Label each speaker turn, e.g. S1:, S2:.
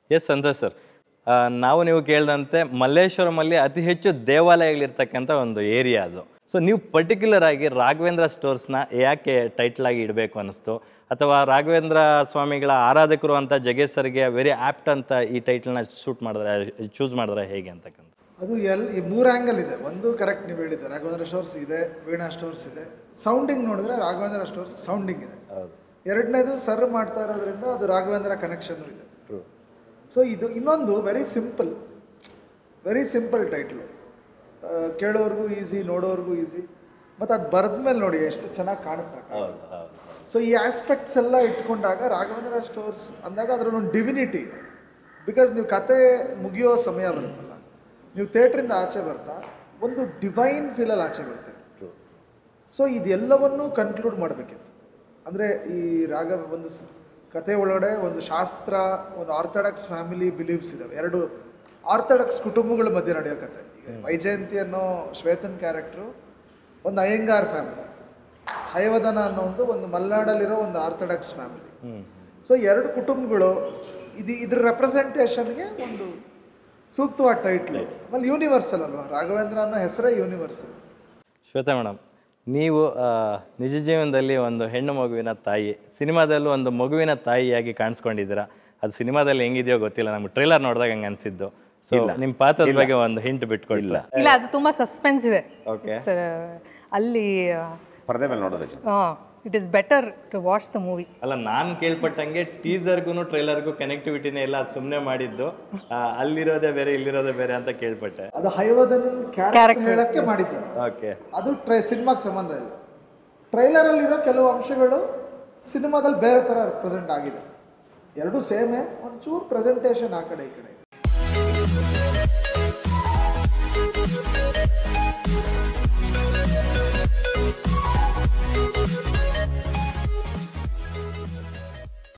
S1: S Santosh sir ನಾವು ನೀವು ಕೇಳಿದಂತೆ ಮಲ್ಲೇಶ್ವರಮಲ್ಲಿ ಅತಿ ಹೆಚ್ಚು ದೇವಾಲಯಗಳಿರ್ತಕ್ಕಂಥ ಒಂದು ಏರಿಯಾ ಅದು ಸೊ ನೀವು ಪರ್ಟಿಕ್ಯುಲರ್ ಆಗಿ ರಾಘವೇಂದ್ರ ಸ್ಟೋರ್ಸ್ನ ಯಾಕೆ ಟೈಟ್ಲ್ ಆಗಿ ಇಡಬೇಕು ಅನ್ನಿಸ್ತು ಅಥವಾ ರಾಘವೇಂದ್ರ ಸ್ವಾಮಿಗಳ ಆರಾಧಕರು ಅಂತ ಜಗೇಶ್ ಸರ್ಗೆ ವೆರಿ ಆಪ್ಟ್ ಅಂತ ಈ ಟೈಟ್ಲ್ನ ಶೂಟ್ ಮಾಡಿದ್ರೆ ಚೂಸ್ ಮಾಡಿದ್ರೆ ಹೇಗೆ ಅಂತಕ್ಕಂಥ
S2: ಅದು ಎಲ್ ಈ ಮೂರು ಆ್ಯಂಗಲ್ ಇದೆ ಒಂದು ಕರೆಕ್ಟ್ ನೀವು ಹೇಳಿದ್ದೆ ರಾಘವೇಂದ್ರ ಸ್ಟೋರ್ಸ್ ಇದೆ ವೀಣಾ ಸ್ಟೋರ್ಸ್ ಇದೆ ಸೌಂಡಿಂಗ್ ನೋಡಿದ್ರೆ ರಾಘವೇಂದ್ರ ಸ್ಟೋರ್ಸ್ ಸೌಂಡಿಂಗ್ ಇದೆ
S1: ಹೌದು
S2: ಎರಡನೇದು ಸರ್ವ್ ಮಾಡ್ತಾ ಇರೋದ್ರಿಂದ ಅದು ರಾಘವೇಂದ್ರ ಕನೆಕ್ಷನ್ ಇದೆ ಸೊ ಇದು ಇನ್ನೊಂದು very simple very simple title ಕೇಳೋರ್ಗೂ ಈಸಿ ನೋಡೋರ್ಗೂ ಈಸಿ ಮತ್ತು ಅದು ಬರೆದ್ಮೇಲೆ ನೋಡಿ ಎಷ್ಟು ಚೆನ್ನಾಗಿ ಕಾಣುತ್ತೆ
S1: ಹೌದು ಹೌದು
S2: ಸೊ ಈ ಆಸ್ಪೆಕ್ಟ್ಸ್ ಎಲ್ಲ ಇಟ್ಕೊಂಡಾಗ ರಾಘವೇಂದ್ರ ಸ್ಟೋರ್ಸ್ ಅಂದಾಗ ಅದರಲ್ಲೊಂದು ಡಿವಿನಿಟಿ ಇದೆ ಬಿಕಾಸ್ ನೀವು ಕತೆ ಮುಗಿಯೋ ಸಮಯ ಬರುತ್ತಲ್ಲ ನೀವು ಥಿಯೇಟ್ರಿಂದ ಆಚೆ ಬರ್ತಾ ಒಂದು ಡಿವೈನ್ ಫೀಲಲ್ಲಿ ಆಚೆ ಬರ್ತೀರಿ ಸೊ ಇದೆಲ್ಲವನ್ನೂ ಕನ್ಕ್ಲೂಡ್ ಮಾಡಬೇಕಿತ್ತು ಅಂದರೆ ಈ ರಾಘ ಒಂದು ಸ್- ಕತೆ ಒಳಗಡೆ ಒಂದು ಶಾಸ್ತ್ರ ಒಂದು ಆರ್ಥಡಾಕ್ಸ್ ಫ್ಯಾಮಿಲಿ ಬಿಲೀವ್ಸ್ ಇದಾವೆ ಎರಡು ಆರ್ಥಡಾಕ್ಸ್ ಕುಟುಂಬಗಳ ಮಧ್ಯೆ ನಡೆಯೋ ಕತೆ ಈಗ ವೈಜಯಂತಿ ಅನ್ನೋ ಶ್ವೇತನ್ ಕ್ಯಾರೆಕ್ಟ್ರು ಒಂದು ಅಯ್ಯಂಗಾರ್ ಫ್ಯಾಮಿಲಿ ಹಯವದನ ಅನ್ನೋ ಒಂದು ಒಂದು ಮಲೆನಾಡಲ್ಲಿರೋ ಒಂದು ಆರ್ಥಡಾಕ್ಸ್ ಫ್ಯಾಮಿಲಿ
S1: ಹ್ಞೂ
S2: ಸೊ ಎರಡು ಕುಟುಂಬಗಳು ಇದು ಇದ್ರ ರೆಪ್ರೆಸೆಂಟೇಷನ್ಗೆ ಒಂದು ಸೂಕ್ತವಾದ ಟೈಟ್ಲು ಆಮೇಲೆ ಯೂನಿವರ್ಸಲ್ ಅಲ್ವಾ ರಾಘವೇಂದ್ರ ಅನ್ನೋ ಹೆಸರೇ ಯೂನಿವರ್ಸಲ್
S1: ಶ್ವೇತಾ ಮೇಡಮ್ ನೀವು ಆ, ನಿಜ ಜೀವನದಲ್ಲಿ ಒಂದು ಹೆಣ್ಣು ಮಗುವಿನ ತಾಯಿ ಸಿನಿಮಾದಲ್ಲೂ ಒಂದು ಮಗುವಿನ ತಾಯಿಯಾಗಿ ಕಾಣಿಸ್ಕೊಂಡಿದ್ದೀರಾ ಅದು ಸಿನಿಮಾದಲ್ಲಿ ಹೆಂಗಿದೆಯೋ ಗೊತ್ತಿಲ್ಲ ನಮ್ಗೆ ಟ್ರೈಲರ್ ನೋಡಿದಾಗ ಹಂಗೆ ಅನಿಸಿದ್ದು ಸೊ ನಿಮ್ಮ ಪಾತ್ರದ ಬಗ್ಗೆ ಒಂದು ಹಿಂಟ್ ಬಿಟ್ಕೊಡ್ಲ
S3: ಇಲ್ಲ ಅದು ತುಂಬಾ ಸಸ್ಪೆನ್ಸ್ ಇದೆ
S1: Okay.
S3: It's, ಆ, ಅಲ್ಲಿ
S4: ಪರದೆ ಮೇಲೆ ನೋಡೋದಕ್ಕೆ
S3: it is better to watch the movie
S1: ಅಲ್ಲ ನಾನು ಕೇಳ್ಪಟ್ಟಂಗೆ ಟೀಸರ್ಗೂ ಟ್ರೈಲರ್ಗೂ ಕನೆಕ್ಟಿವಿಟಿನೇ ಇಲ್ಲ ಅದು ಸುಮ್ಮನೆ ಮಾಡಿದ್ದು ಆ, ಅಲ್ಲಿರೋದೇ ಬೇರೆ ಇಲ್ಲಿರೋದೇ ಬೇರೆ ಅಂತ ಕೇಳ್ಪಟ್ಟೆ
S2: ಅದು ಹಯವದನ ಕ್ಯಾರೆಕ್ಟರ್ ಹೇಳಕ್ಕೆ ಮಾಡಿದ್ದಾರೆ
S1: ಓಕೆ
S2: ಅದು ಟ್ರೈ ಸಿನಿಮಾಗೆ ಸಂಬಂಧ ಇಲ್ಲ ಟ್ರೈಲರಲ್ಲಿರೋ ಕೆಲವು ಅಂಶಗಳು ಸಿನಿಮಾದಲ್ಲಿ ಬೇರೆ ಥರ ರೆಪ್ರೆಸೆಂಟ್ ಆಗಿದೆ ಎರಡೂ ಸೇಮೇ ಒಂಚೂರು ಪ್ರೆಸೆಂಟೇಷನ್ ಆ ಕಡೆ ಈ ಕಡೆ ಇದೆ